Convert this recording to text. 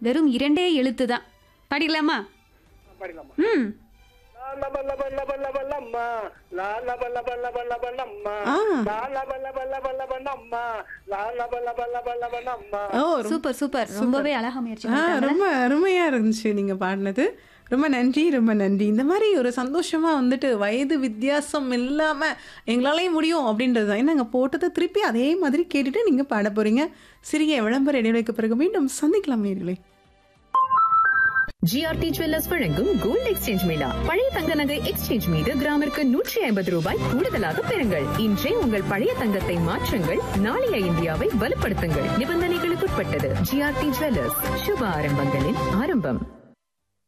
வெறும் இரண்டே எழுத்து தான் பாடிடலாமா பாடிடலாமா ம் லா லப லப லப லப லம்மா. லா லப லப லப லப லம்மா. ஆ. லா லப லப லப லப லம்மா. லா லப லப லப லப லம்மா. ஓ ரொம்ப- சூப்பர் சூப்பர் ரொம்பவே அழகா முயற்சி ஆ பண்ணிருக்காங்க ரொம்ப அருமையா இருந்துச்சு நீங்க பாடினது ரொம்ப நன்றி ரொம்ப நன்றி இந்த மாதிரி ஒரு சந்தோஷமா வந்துட்டு வயது வித்தியாசம் இல்லாம எங்களாலேயும் முடியும் அப்படின்றது தான் நாங்கள் போட்டதை திருப்பி அதே மாதிரி கேட்டுட்டு நீங்க பாட போறீங்க சிறிய விளம்பர இடைவெளிக்கு பிறகு மீண்டும் சந்திக்கலாம் நேர்களே ஜிஆர்டி ஜுவல்லர்ஸ் வழங்கும் கோல்ட் எக்ஸ்சேஞ்ச் மேளா பழைய தங்க நகை எக்ஸ்சேஞ்ச் மீது கிராமிற்கு நூற்றி ஐம்பது ரூபாய் கூடுதலாக பெறுங்கள் இன்றே உங்கள் பழைய தங்கத்தை மாற்றுங்கள் நாளைய இந்தியாவை வலுப்படுத்துங்கள் நிபந்தனைகளுக்குட்பட்டது ஜிஆர்டி ஜுவல்லர்ஸ் சுப ஆரம்பங்களின் ஆரம்பம்